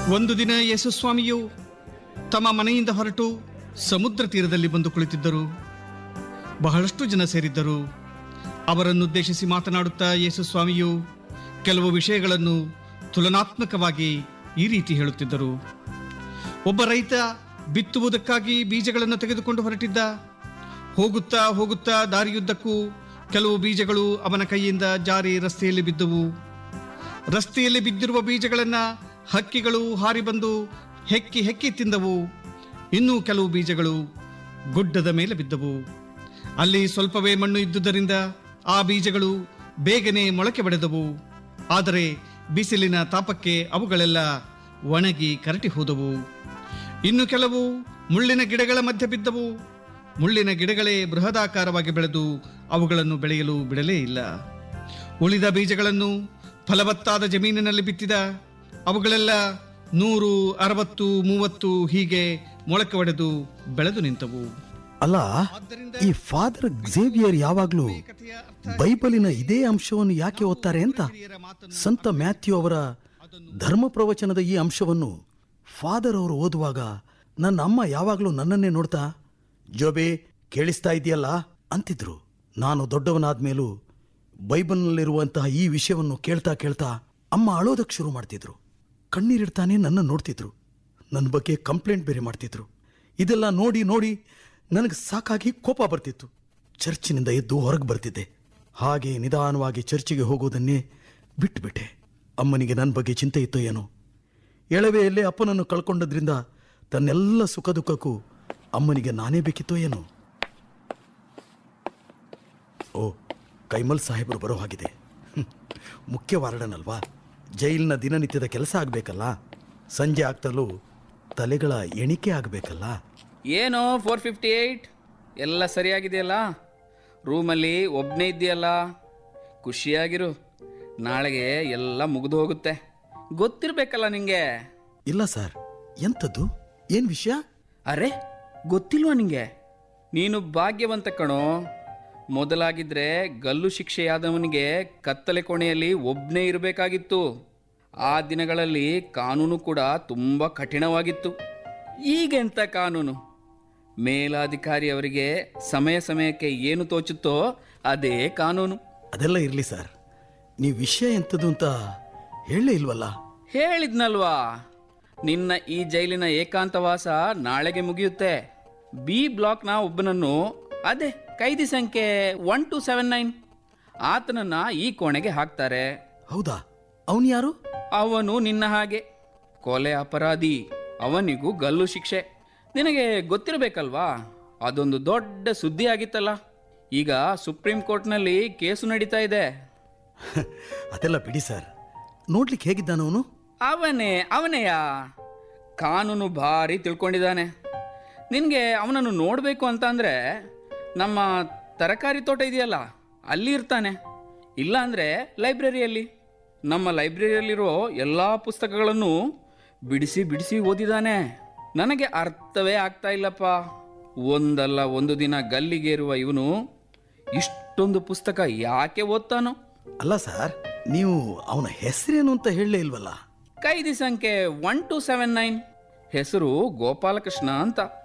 ಒಂದು ದಿನ ಯೇಸುಸ್ವಾಮಿಯು ತಮ್ಮ ಮನೆಯಿಂದ ಹೊರಟು ಸಮುದ್ರ ತೀರದಲ್ಲಿ ಬಂದು ಕುಳಿತಿದ್ದರು ಬಹಳಷ್ಟು ಜನ ಸೇರಿದ್ದರು ಅವರನ್ನುದ್ದೇಶಿಸಿ ಮಾತನಾಡುತ್ತಾ ಯೇಸುಸ್ವಾಮಿಯು ಕೆಲವು ವಿಷಯಗಳನ್ನು ತುಲನಾತ್ಮಕವಾಗಿ ಈ ರೀತಿ ಹೇಳುತ್ತಿದ್ದರು ಒಬ್ಬ ರೈತ ಬಿತ್ತುವುದಕ್ಕಾಗಿ ಬೀಜಗಳನ್ನು ತೆಗೆದುಕೊಂಡು ಹೊರಟಿದ್ದ ಹೋಗುತ್ತಾ ಹೋಗುತ್ತಾ ದಾರಿಯುದ್ದಕ್ಕೂ ಕೆಲವು ಬೀಜಗಳು ಅವನ ಕೈಯಿಂದ ಜಾರಿ ರಸ್ತೆಯಲ್ಲಿ ಬಿದ್ದುವು ರಸ್ತೆಯಲ್ಲಿ ಬಿದ್ದಿರುವ ಬೀಜಗಳನ್ನ ಹಕ್ಕಿಗಳು ಹಾರಿ ಬಂದು ಹೆಕ್ಕಿ ಹೆಕ್ಕಿ ತಿಂದವು ಇನ್ನೂ ಕೆಲವು ಬೀಜಗಳು ಗುಡ್ಡದ ಮೇಲೆ ಬಿದ್ದವು ಅಲ್ಲಿ ಸ್ವಲ್ಪವೇ ಮಣ್ಣು ಇದ್ದುದರಿಂದ ಆ ಬೀಜಗಳು ಬೇಗನೆ ಮೊಳಕೆ ಬಡೆದವು ಆದರೆ ಬಿಸಿಲಿನ ತಾಪಕ್ಕೆ ಅವುಗಳೆಲ್ಲ ಒಣಗಿ ಕರಟಿ ಹೋದವು ಇನ್ನು ಕೆಲವು ಮುಳ್ಳಿನ ಗಿಡಗಳ ಮಧ್ಯೆ ಬಿದ್ದವು ಮುಳ್ಳಿನ ಗಿಡಗಳೇ ಬೃಹದಾಕಾರವಾಗಿ ಬೆಳೆದು ಅವುಗಳನ್ನು ಬೆಳೆಯಲು ಬಿಡಲೇ ಇಲ್ಲ ಉಳಿದ ಬೀಜಗಳನ್ನು ಫಲವತ್ತಾದ ಜಮೀನಿನಲ್ಲಿ ಬಿತ್ತಿದ ಅವುಗಳೆಲ್ಲ ನೂರು ಅರವತ್ತು ಮೂವತ್ತು ಹೀಗೆ ಮೊಳಕೆ ಒಡೆದು ಬೆಳೆದು ನಿಂತವು ಅಲ್ಲ ಈ ಫಾದರ್ ಝೇವಿಯರ್ ಯಾವಾಗ್ಲೂ ಬೈಬಲಿನ ಇದೇ ಅಂಶವನ್ನು ಯಾಕೆ ಓದ್ತಾರೆ ಅಂತ ಸಂತ ಮ್ಯಾಥ್ಯೂ ಅವರ ಧರ್ಮ ಪ್ರವಚನದ ಈ ಅಂಶವನ್ನು ಫಾದರ್ ಅವರು ಓದುವಾಗ ನನ್ನ ಅಮ್ಮ ಯಾವಾಗಲೂ ನನ್ನನ್ನೇ ನೋಡ್ತಾ ಜೋಬೆ ಕೇಳಿಸ್ತಾ ಇದೆಯಲ್ಲ ಅಂತಿದ್ರು ನಾನು ದೊಡ್ಡವನಾದ್ಮೇಲೂ ಬೈಬಲ್ನಲ್ಲಿರುವಂತಹ ಈ ವಿಷಯವನ್ನು ಕೇಳ್ತಾ ಕೇಳ್ತಾ ಅಮ್ಮ ಅಳೋದಕ್ಕೆ ಶುರು ಮಾಡ್ತಿದ್ರು ಕಣ್ಣೀರಿಡ್ತಾನೆ ನನ್ನ ನೋಡ್ತಿದ್ರು ನನ್ನ ಬಗ್ಗೆ ಕಂಪ್ಲೇಂಟ್ ಬೇರೆ ಮಾಡ್ತಿದ್ರು ಇದೆಲ್ಲ ನೋಡಿ ನೋಡಿ ನನಗೆ ಸಾಕಾಗಿ ಕೋಪ ಬರ್ತಿತ್ತು ಚರ್ಚಿನಿಂದ ಎದ್ದು ಹೊರಗೆ ಬರ್ತಿದ್ದೆ ಹಾಗೆ ನಿಧಾನವಾಗಿ ಚರ್ಚಿಗೆ ಹೋಗೋದನ್ನೇ ಬಿಟ್ಟುಬಿಟ್ಟೆ ಅಮ್ಮನಿಗೆ ನನ್ನ ಬಗ್ಗೆ ಚಿಂತೆ ಇತ್ತೋ ಏನೋ ಎಳವೆಯಲ್ಲೇ ಅಪ್ಪನನ್ನು ಕಳ್ಕೊಂಡದ್ರಿಂದ ತನ್ನೆಲ್ಲ ಸುಖ ದುಃಖಕ್ಕೂ ಅಮ್ಮನಿಗೆ ನಾನೇ ಬೇಕಿತ್ತೋ ಏನೋ ಓ ಕೈಮಲ್ ಸಾಹೇಬರು ಬರೋ ಹಾಗಿದೆ ಹ್ಮ್. ಮುಖ್ಯ ವಾರ್ಡನಲ್ವಾ ಜೈಲಿನ ದಿನನಿತ್ಯದ ಕೆಲಸ ಆಗಬೇಕಲ್ಲ ಸಂಜೆ ಆಗ್ತಲೂ ತಲೆಗಳ ಎಣಿಕೆ ಆಗಬೇಕಲ್ಲ ಏನು ಫೋರ್ ಫಿಫ್ಟಿ ಏಯ್ಟ್ ಎಲ್ಲ ಸರಿಯಾಗಿದೆಯಲ್ಲ ರೂಮಲ್ಲಿ ಒಬ್ಬನೇ ಇದೆಯಲ್ಲ ಖುಷಿಯಾಗಿರು ನಾಳೆಗೆ ಎಲ್ಲ ಮುಗಿದು ಹೋಗುತ್ತೆ ಗೊತ್ತಿರಬೇಕಲ್ಲ ನಿಂಗೆ ಇಲ್ಲ ಸರ್ ಎಂಥದ್ದು ಏನು ವಿಷಯ ಅರೆ ಗೊತ್ತಿಲ್ವಾ ನಿಂಗೆ ನೀನು ಭಾಗ್ಯವಂತ ಕಣೋ ಮೊದಲಾಗಿದ್ರೆ ಗಲ್ಲು ಶಿಕ್ಷೆಯಾದವನಿಗೆ ಕತ್ತಲೆ ಕೋಣೆಯಲ್ಲಿ ಒಬ್ಬನೇ ಇರಬೇಕಾಗಿತ್ತು ಆ ದಿನಗಳಲ್ಲಿ ಕಾನೂನು ಕೂಡ ತುಂಬ ಕಠಿಣವಾಗಿತ್ತು ಈಗೆಂತ ಕಾನೂನು ಮೇಲಾಧಿಕಾರಿ ಅವರಿಗೆ ಸಮಯ ಸಮಯಕ್ಕೆ ಏನು ತೋಚುತ್ತೋ ಅದೇ ಕಾನೂನು ಅದೆಲ್ಲ ಇರಲಿ ಸರ್ ನೀವು ವಿಷಯ ಎಂಥದ್ದು ಅಂತ ಹೇಳಲೇ ಇಲ್ವಲ್ಲ ಹೇಳಿದ್ನಲ್ವಾ ನಿನ್ನ ಈ ಜೈಲಿನ ಏಕಾಂತವಾಸ ನಾಳೆಗೆ ಮುಗಿಯುತ್ತೆ ಬಿ ಬ್ಲಾಕ್ನ ಒಬ್ಬನನ್ನು ಅದೇ ಕೈದಿ ಸಂಖ್ಯೆ ಒನ್ ಟು ಸೆವೆನ್ ನೈನ್ ಆತನನ್ನ ಈ ಕೋಣೆಗೆ ಹಾಕ್ತಾರೆ ಹೌದಾ ಅವನು ಯಾರು ಅವನು ನಿನ್ನ ಹಾಗೆ ಕೊಲೆ ಅಪರಾಧಿ ಅವನಿಗೂ ಗಲ್ಲು ಶಿಕ್ಷೆ ನಿನಗೆ ಗೊತ್ತಿರಬೇಕಲ್ವಾ ಅದೊಂದು ದೊಡ್ಡ ಸುದ್ದಿ ಆಗಿತ್ತಲ್ಲ ಈಗ ಸುಪ್ರೀಂ ಕೋರ್ಟ್ನಲ್ಲಿ ಕೇಸು ನಡೀತಾ ಇದೆ ಅದೆಲ್ಲ ಬಿಡಿ ಸರ್ ನೋಡ್ಲಿಕ್ಕೆ ಹೇಗಿದ್ದಾನವನು ಅವನೇ ಅವನೆಯಾ ಕಾನೂನು ಭಾರಿ ತಿಳ್ಕೊಂಡಿದ್ದಾನೆ ನಿನಗೆ ಅವನನ್ನು ನೋಡಬೇಕು ಅಂತ ಅಂದರೆ ನಮ್ಮ ತರಕಾರಿ ತೋಟ ಇದೆಯಲ್ಲ ಅಲ್ಲಿ ಇರ್ತಾನೆ ಇಲ್ಲ ಅಂದರೆ ಲೈಬ್ರರಿಯಲ್ಲಿ ನಮ್ಮ ಲೈಬ್ರರಿಯಲ್ಲಿರೋ ಎಲ್ಲ ಪುಸ್ತಕಗಳನ್ನು ಬಿಡಿಸಿ ಬಿಡಿಸಿ ಓದಿದ್ದಾನೆ ನನಗೆ ಅರ್ಥವೇ ಆಗ್ತಾ ಇಲ್ಲಪ್ಪ ಒಂದಲ್ಲ ಒಂದು ದಿನ ಗಲ್ಲಿಗೇರುವ ಇವನು ಇಷ್ಟೊಂದು ಪುಸ್ತಕ ಯಾಕೆ ಓದ್ತಾನೋ ಅಲ್ಲ ಸರ್ ನೀವು ಅವನ ಹೆಸರೇನು ಅಂತ ಹೇಳಲೇ ಇಲ್ವಲ್ಲ ಕೈದಿ ಸಂಖ್ಯೆ ಒನ್ ಟು ಸೆವೆನ್ ನೈನ್ ಹೆಸರು ಗೋಪಾಲಕೃಷ್ಣ ಅಂತ